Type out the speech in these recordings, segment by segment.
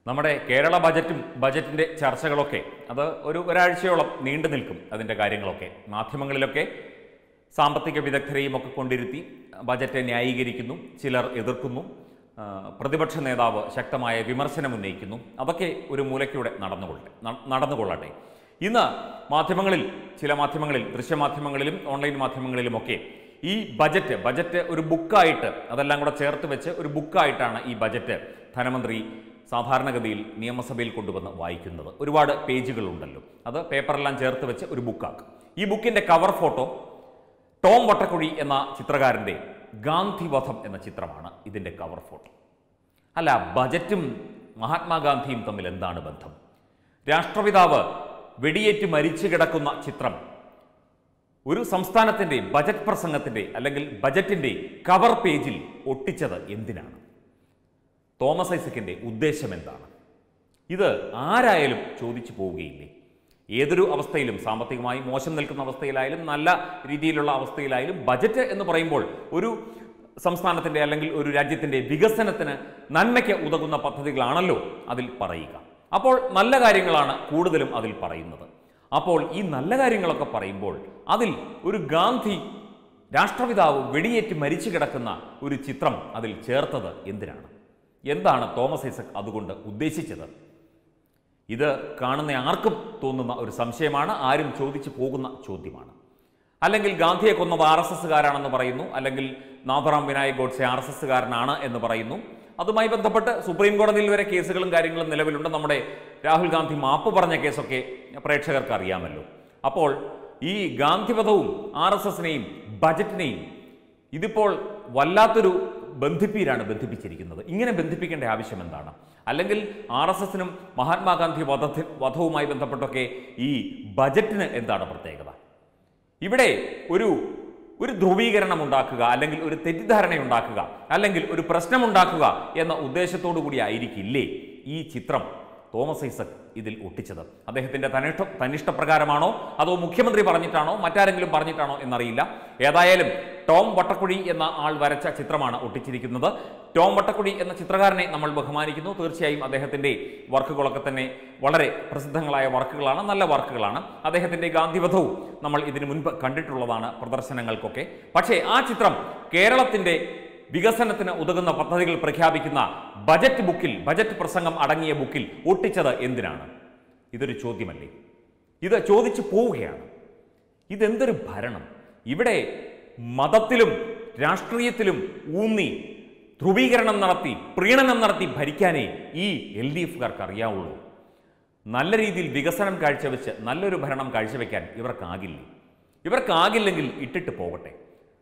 നമ്മുടെ കേരള ബജറ്റും ബജറ്റിന്റെ ചർച്ചകളൊക്കെ അത് ഒരു ഒരാഴ്ചയോളം നീണ്ടു നിൽക്കും അതിന്റെ കാര്യങ്ങളൊക്കെ മാധ്യമങ്ങളിലൊക്കെ സാമ്പത്തിക വിദഗ്ധരെയും ഒക്കെ കൊണ്ടിരുത്തി ബജറ്റ് ന്യായീകരിക്കുന്നു ചിലർ എതിർക്കുന്നു ആ, പ്രതിപക്ഷ നേതാവ് ശക്തമായ വിമർശനം ഉന്നയിക്കുന്നു അതൊക്കെ ഒരു മൂലയ്ക്കൂടെ നടന്നുകൊള്ളട്ടെ ന- നടന്നുകൊള്ളട്ടെ ഇന്ന് മാധ്യമങ്ങളിൽ ചില മാധ്യമങ്ങളിൽ ദൃശ്യമാധ്യമങ്ങളിലും ഓൺലൈൻ മാധ്യമങ്ങളിലുമൊക്കെ ഈ ബജറ്റ് ബജറ്റ് ഒരു ബുക്കായിട്ട് അതെല്ലാം കൂടെ ചേർത്ത് വെച്ച് ഒരു ബുക്കായിട്ടാണ് ഈ ബജറ്റ് ധനമന്ത്രി സാധാരണഗതിയിൽ നിയമസഭയിൽ കൊണ്ടുവന്ന് വായിക്കുന്നത് ഒരുപാട് പേജുകളുണ്ടല്ലോ അത് പേപ്പറെല്ലാം ചേർത്ത് വെച്ച് ഒരു ബുക്കാക്കും ഈ ബുക്കിന്റെ കവർ ഫോട്ടോ ടോം വട്ടക്കുഴി എന്ന ചിത്രകാരന്റെ ഗാന്ധിവധം എന്ന ചിത്രമാണ് ഇതിന്റെ കവർ ഫോട്ടോ അല്ല ബജറ്റും മഹാത്മാഗാന്ധിയും തമ്മിൽ എന്താണ് ബന്ധം രാഷ്ട്രപിതാവ് വെടിയേറ്റ് മരിച്ചു കിടക്കുന്ന ചിത്രം ഒരു സംസ്ഥാനത്തിന്റെ ബജറ്റ് പ്രസംഗത്തിന്റെ അല്ലെങ്കിൽ ബജറ്റിന്റെ കവർ പേജിൽ ഒട്ടിച്ചത് എന്തിനാണ് തോമസ് ഐസക്കിന്റെ ഉദ്ദേശം എന്താണ് ഇത് ആരായാലും ചോദിച്ചു പോവുകയില്ലേ ഏതൊരു അവസ്ഥയിലും സാമ്പത്തികമായി മോശം നിൽക്കുന്ന അവസ്ഥയിലായാലും നല്ല രീതിയിലുള്ള അവസ്ഥയിലായാലും ബജറ്റ് എന്ന് പറയുമ്പോൾ ഒരു സംസ്ഥാനത്തിന്റെ അല്ലെങ്കിൽ ഒരു രാജ്യത്തിന്റെ വികസനത്തിന് നന്മയ്ക്ക് ഉതകുന്ന പദ്ധതികളാണല്ലോ അതിൽ പറയുക അപ്പോൾ നല്ല കാര്യങ്ങളാണ് കൂടുതലും അതിൽ പറയുന്നത് അപ്പോൾ ഈ നല്ല കാര്യങ്ങളൊക്കെ പറയുമ്പോൾ അതിൽ ഒരു ഗാന്ധി രാഷ്ട്രപിതാവ് വെടിയേറ്റ് മരിച്ചു കിടക്കുന്ന ഒരു ചിത്രം അതിൽ ചേർത്തത് എന്തിനാണ് എന്താണ് തോമസ് ഐസക് അതുകൊണ്ട് ഉദ്ദേശിച്ചത് ഇത് കാണുന്ന ആർക്കും തോന്നുന്ന ഒരു സംശയമാണ് ആരും ചോദിച്ചു പോകുന്ന ചോദ്യമാണ് അല്ലെങ്കിൽ ഗാന്ധിയെ കൊന്നത് ആർ എസ് എസ്സുകാരാണെന്ന് പറയുന്നു അല്ലെങ്കിൽ നാഥറാം വിനായക് ഗോഡ്സെ ആർ എസ് എസ്സുകാരനാണ് എന്ന് പറയുന്നു അതുമായി ബന്ധപ്പെട്ട് സുപ്രീം കോടതിയിൽ വരെ കേസുകളും കാര്യങ്ങളും നിലവിലുണ്ട് നമ്മുടെ രാഹുൽ ഗാന്ധി മാപ്പ് പറഞ്ഞ കേസൊക്കെ പ്രേക്ഷകർക്ക് അറിയാമല്ലോ അപ്പോൾ ഈ ഗാന്ധിവധവും ആർ എസ് എസിനെയും ബജറ്റിനെയും ഇതിപ്പോൾ വല്ലാത്തൊരു ബന്ധിപ്പീരാണ് ബന്ധിപ്പിച്ചിരിക്കുന്നത് ഇങ്ങനെ ബന്ധിപ്പിക്കേണ്ട ആവശ്യം എന്താണ് അല്ലെങ്കിൽ ആർ എസ് എസിനും മഹാത്മാഗാന്ധി വധത്തി വധവുമായി ബന്ധപ്പെട്ടൊക്കെ ഈ ബജറ്റിന് എന്താണ് പ്രത്യേകത ഇവിടെ ഒരു ഒരു ധ്രുവീകരണം ഉണ്ടാക്കുക അല്ലെങ്കിൽ ഒരു തെറ്റിദ്ധാരണ ഉണ്ടാക്കുക അല്ലെങ്കിൽ ഒരു പ്രശ്നമുണ്ടാക്കുക എന്ന ഉദ്ദേശത്തോടു കൂടി ആയിരിക്കില്ലേ ഈ ചിത്രം തോമസ് ഐസക് ഇതിൽ ഒട്ടിച്ചത് അദ്ദേഹത്തിന്റെ തനിഷ്ട തനിഷ്ടപ്രകാരമാണോ അതോ മുഖ്യമന്ത്രി പറഞ്ഞിട്ടാണോ മറ്റാരെങ്കിലും പറഞ്ഞിട്ടാണോ എന്നറിയില്ല ഏതായാലും ടോം വട്ടക്കുഴി എന്ന ആൾ വരച്ച ചിത്രമാണ് ഒട്ടിച്ചിരിക്കുന്നത് ടോം വട്ടക്കുഴി എന്ന ചിത്രകാരനെ നമ്മൾ ബഹുമാനിക്കുന്നു തീർച്ചയായും അദ്ദേഹത്തിന്റെ വർക്കുകളൊക്കെ തന്നെ വളരെ പ്രസിദ്ധങ്ങളായ വർക്കുകളാണ് നല്ല വർക്കുകളാണ് അദ്ദേഹത്തിന്റെ ഗാന്ധിവധവും നമ്മൾ ഇതിനു മുൻപ് കണ്ടിട്ടുള്ളതാണ് പ്രദർശനങ്ങൾക്കൊക്കെ പക്ഷേ ആ ചിത്രം കേരളത്തിന്റെ വികസനത്തിന് ഉതകുന്ന പദ്ധതികൾ പ്രഖ്യാപിക്കുന്ന ബജറ്റ് ബുക്കിൽ ബജറ്റ് പ്രസംഗം അടങ്ങിയ ബുക്കിൽ ഒട്ടിച്ചത് എന്തിനാണ് ഇതൊരു ചോദ്യമല്ലേ ഇത് ചോദിച്ചു പോവുകയാണ് ഇതെന്തൊരു ഭരണം ഇവിടെ മതത്തിലും രാഷ്ട്രീയത്തിലും ഊന്നി ധ്രുവീകരണം നടത്തി പ്രീണനം നടത്തി ഭരിക്കാനേ ഈ എൽ ഡി എഫുകാർക്ക് അറിയാവുള്ളൂ നല്ല രീതിയിൽ വികസനം കാഴ്ചവെച്ച് നല്ലൊരു ഭരണം കാഴ്ചവെക്കാൻ ഇവർക്കാകില്ലേ ഇവർക്കാകില്ലെങ്കിൽ ഇട്ടിട്ട് പോകട്ടെ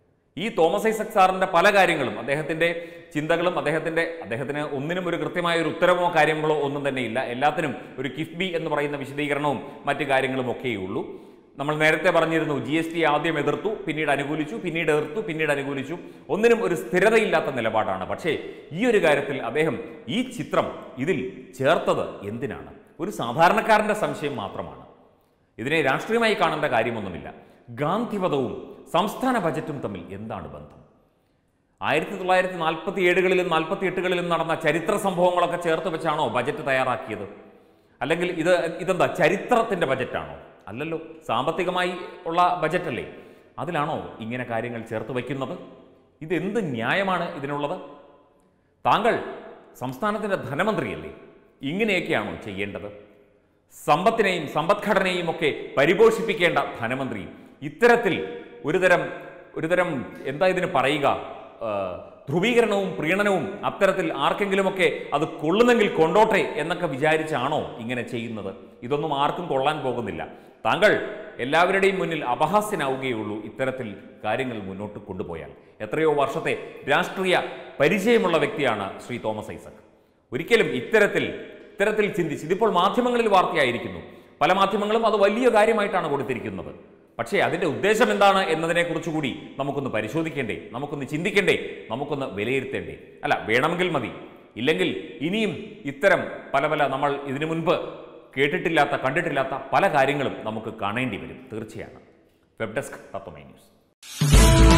ഈ തോമസ് ഐസക് സാറിന്റെ പല കാര്യങ്ങളും അദ്ദേഹത്തിന്റെ ചിന്തകളും അദ്ദേഹത്തിന്റെ അദ്ദേഹത്തിന് ഒന്നിനും ഒരു കൃത്യമായ ഒരു ഉത്തരവോ കാര്യങ്ങളോ ഒന്നും തന്നെ ഇല്ല എല്ലാത്തിനും ഒരു കിഫ്ബി എന്ന് പറയുന്ന വിശദീകരണവും മറ്റു കാര്യങ്ങളും ഒക്കെയേ ഉള്ളൂ നമ്മൾ നേരത്തെ പറഞ്ഞിരുന്നു ജി എസ് ടി ആദ്യം എതിർത്തു പിന്നീട് അനുകൂലിച്ചു പിന്നീട് എതിർത്തു പിന്നീട് അനുകൂലിച്ചു ഒന്നിനും ഒരു സ്ഥിരതയില്ലാത്ത നിലപാടാണ് പക്ഷേ ഈ ഒരു കാര്യത്തിൽ അദ്ദേഹം ഈ ചിത്രം ഇതിൽ ചേർത്തത് എന്തിനാണ് ഒരു സാധാരണക്കാരന്റെ സംശയം മാത്രമാണ് ഇതിനെ രാഷ്ട്രീയമായി കാണേണ്ട കാര്യമൊന്നുമില്ല ഗാന്ധിവധവും സംസ്ഥാന ബജറ്റും തമ്മിൽ എന്താണ് ബന്ധം ആയിരത്തി തൊള്ളായിരത്തി നാൽപ്പത്തി ഏഴുകളിലും നാൽപ്പത്തി എട്ടുകളിലും നടന്ന ചരിത്ര സംഭവങ്ങളൊക്കെ ചേർത്ത് വെച്ചാണോ ബജറ്റ് തയ്യാറാക്കിയത് അല്ലെങ്കിൽ ഇത് ഇതെന്താ ചരിത്രത്തിന്റെ ബജറ്റാണോ അല്ലല്ലോ സാമ്പത്തികമായി ഉള്ള ബജറ്റല്ലേ അതിലാണോ ഇങ്ങനെ കാര്യങ്ങൾ ചേർത്ത് വയ്ക്കുന്നത് ഇതെന്ത് ന്യായമാണ് ഇതിനുള്ളത് താങ്കൾ സംസ്ഥാനത്തിന്റെ ധനമന്ത്രിയല്ലേ ഇങ്ങനെയൊക്കെയാണോ ചെയ്യേണ്ടത് സമ്പത്തിനെയും സമ്പദ്ഘടനയും ഒക്കെ പരിപോഷിപ്പിക്കേണ്ട ധനമന്ത്രി ഇത്തരത്തിൽ ഒരുതരം ഒരുതരം എന്താ ഇതിന് പറയുക ആ, ധ്രുവീകരണവും പ്രീണനവും അത്തരത്തിൽ ആർക്കെങ്കിലുമൊക്കെ അത് കൊള്ളുന്നെങ്കിൽ കൊണ്ടോട്ടെ എന്നൊക്കെ വിചാരിച്ചാണോ ഇങ്ങനെ ചെയ്യുന്നത് ഇതൊന്നും ആർക്കും കൊള്ളാൻ പോകുന്നില്ല താങ്കൾ എല്ലാവരുടെയും മുന്നിൽ അപഹാസ്യനാവുകയുള്ളൂ ഇത്തരത്തിൽ കാര്യങ്ങൾ മുന്നോട്ട് കൊണ്ടുപോയാൽ എത്രയോ വർഷത്തെ രാഷ്ട്രീയ പരിചയമുള്ള വ്യക്തിയാണ് ശ്രീ തോമസ് ഐസക് ഒരിക്കലും ഇത്തരത്തിൽ ഇത്തരത്തിൽ ചിന്തിച്ച് ഇതിപ്പോൾ മാധ്യമങ്ങളിൽ വാർത്തയായിരിക്കുന്നു പല മാധ്യമങ്ങളും അത് വലിയ കാര്യമായിട്ടാണ് കൊടുത്തിരിക്കുന്നത് പക്ഷേ അതിന്റെ ഉദ്ദേശം എന്താണ് എന്നതിനെ കുറിച്ചുകൂടി നമുക്കൊന്ന് പരിശോധിക്കേണ്ടേ നമുക്കൊന്ന് ചിന്തിക്കേണ്ടേ നമുക്കൊന്ന് വിലയിരുത്തേണ്ടേ അല്ല വേണമെങ്കിൽ മതി ഇല്ലെങ്കിൽ ഇനിയും ഇത്തരം പല പല നമ്മൾ ഇതിനു മുൻപ് കേട്ടിട്ടില്ലാത്ത കണ്ടിട്ടില്ലാത്ത പല കാര്യങ്ങളും നമുക്ക് കാണേണ്ടി വരും തീർച്ചയാണ് വെബ് ഡെസ്ക് തത്വമൈ ന്യൂസ്